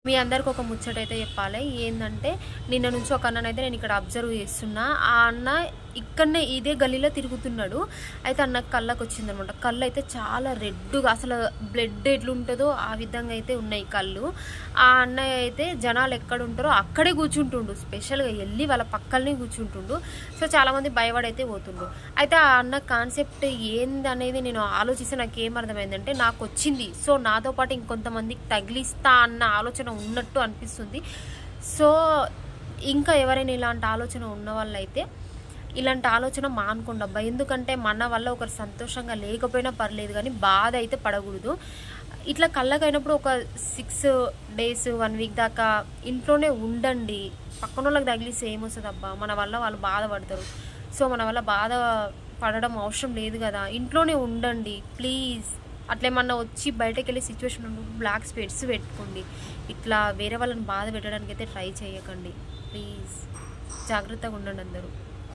మీ అందరికి ఒక ముచ్చట అయితే చెప్పాలి ఏంటంటే నిన్న నుంచి ఒక అన్ననైతే నేను ఇక్కడ అబ్జర్వ్ చేస్తున్నా ఆ అన్న ఇక్కడనే ఇదే గల్లీలో తిరుగుతున్నాడు అయితే అన్నకు కళ్ళకు వచ్చిందనమాట కళ్ళు అయితే చాలా రెడ్గా అసలు బ్లడ్ ఎట్లుంటుందో ఆ విధంగా అయితే ఉన్నాయి కళ్ళు ఆ అన్నయ్య అయితే జనాలు ఎక్కడ ఉంటారో అక్కడే కూర్చుంటుండు స్పెషల్గా వెళ్ళి వాళ్ళ పక్కలనే కూర్చుంటుండు సో చాలామంది భయపడైతే పోతుండు అయితే ఆ అన్న కాన్సెప్ట్ ఏంది అనేది నేను ఆలోచిస్తే నాకు ఏం అర్థమైందంటే నాకు వచ్చింది సో నాతో పాటు ఇంకొంతమందికి తగిలిస్తా అన్న ఆలోచన ఉన్నట్టు అనిపిస్తుంది సో ఇంకా ఎవరైనా ఇలాంటి ఆలోచన ఉన్న వాళ్ళైతే ఇలాంటి ఆలోచన మానుకోండి అబ్బా ఎందుకంటే మన వల్ల ఒకరు సంతోషంగా లేకపోయినా పర్లేదు కానీ బాధ అయితే పడకూడదు ఇట్లా కళ్ళకైనప్పుడు ఒక సిక్స్ డేస్ వన్ వీక్ దాకా ఇంట్లోనే ఉండండి పక్కన వాళ్ళకి తగిలిస్తే ఏమొస్తుంది అబ్బా మన వల్ల వాళ్ళు బాధపడతారు సో మన వల్ల బాధ పడడం అవసరం లేదు కదా ఇంట్లోనే ఉండండి ప్లీజ్ అట్లేమన్నా వచ్చి బయటకు వెళ్ళే సిచ్యువేషన్ ఉన్నప్పుడు బ్లాక్ స్పెట్స్ పెట్టుకోండి ఇట్లా వేరే వాళ్ళని బాధ పెట్టడానికి అయితే ట్రై చేయకండి ప్లీజ్ జాగ్రత్తగా ఉండండి అందరూ